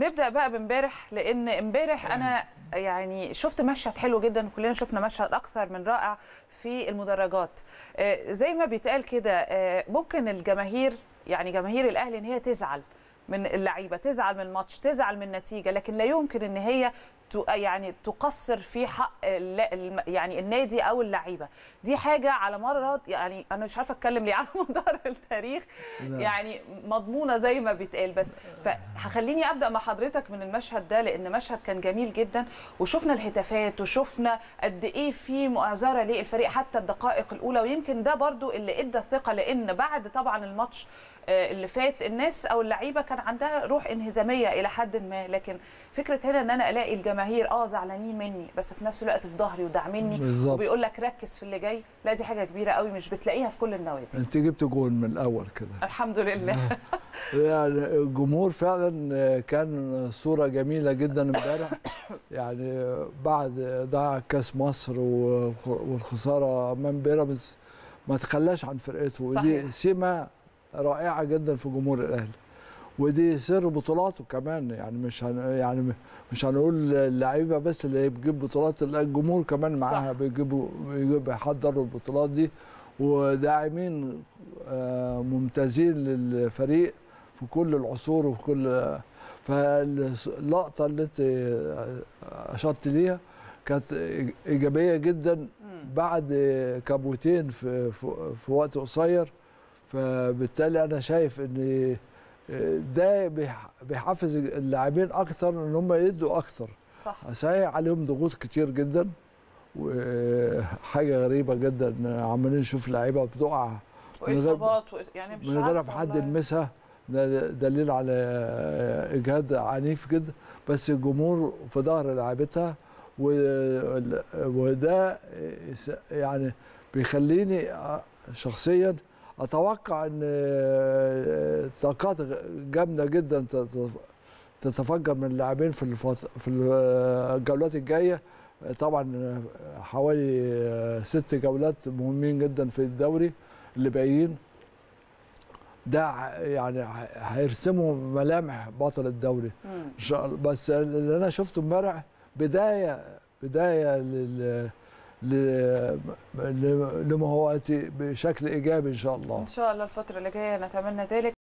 نبدا بقى بامبارح لان امبارح انا يعني شفت مشهد حلو جدا كلنا شفنا مشهد اكثر من رائع في المدرجات آه، زي ما بيتقال كده آه، ممكن الجماهير يعني جماهير الاهلي ان هي تزعل من اللعيبه تزعل من الماتش تزعل من النتيجه لكن لا يمكن ان هي ت- يعني تقصر في حق ال- الم- يعني النادي او اللعيبه دي حاجه على مر يعني انا مش عارفه اتكلم ليه على مدار التاريخ لا. يعني مضمونه زي ما بيتقال بس فهخليني ابدا مع حضرتك من المشهد ده لان مشهد كان جميل جدا وشفنا الهتافات وشفنا قد ايه في مؤازره للفريق حتى الدقائق الاولى ويمكن ده برضو اللي ادى الثقه لان بعد طبعا الماتش آه، اللي فات الناس او اللعيبه كان عندها روح انهزاميه الى حد ما لكن فكره هنا ان انا الاقي الجماهير اه زعلانين مني بس في نفس الوقت في ظهري وداعميني بالظبط. وبيقول لك ركز في اللي جاي لا دي حاجه كبيره قوي مش بتلاقيها في كل النوادي انت جبت جول من الاول كده الحمد لله يعني الجمهور فعلا كان صورة جميلة جدا امبارح يعني بعد ضاع كاس مصر وخ- والخسارة أمام بيراميدز ما تخلاش عن فرقته ودي صحيح. سمة رائعة جدا في جمهور الأهلي ودي سر بطولاته كمان يعني مش هن يعني مش هنقول اللعيبه بس اللي بتجيب بطولات لا، الجمهور كمان معاها صح. بيجيبوا بيجيب- بيحضروا البطولات دي وداعمين آه، ممتازين للفريق في كل العصور وفي كل فاللقطه اللي انت اشرت ليها كانت ايجابيه جدا مم. بعد كابوتين في في في وقت قصير فبالتالي انا شايف ان ده بيح- بيحفز اللاعبين اكتر ان هم يدوا اكتر صح صحيح عليهم ضغوط كتير جدا وحاجه غريبه جدا عمالين نشوف لعيبه بتقع من غير- واصابات و... يعني مش من غير عارفة ما حد والله. يلمسها ده دليل على اجهاد عنيف جدا بس الجمهور في ظهر لعيبتها و- وده يعني بيخليني شخصيا اتوقع ان طاقات جامده جدا تت- تتفجر من اللاعبين في الفت... في الجولات الجايه طبعا حوالي ست جولات مهمين جدا في الدوري اللي باقيين ده ع- يعني ه- هيرسموا ملامح بطل الدوري مم. ان شاء الله بس اللي انا شفته امبارح بدايه بدايه لل ل- ل- لما هو آتي بشكل ايجابي ان شاء الله ان شاء الله الفتره اللي جايه نتمنى ذلك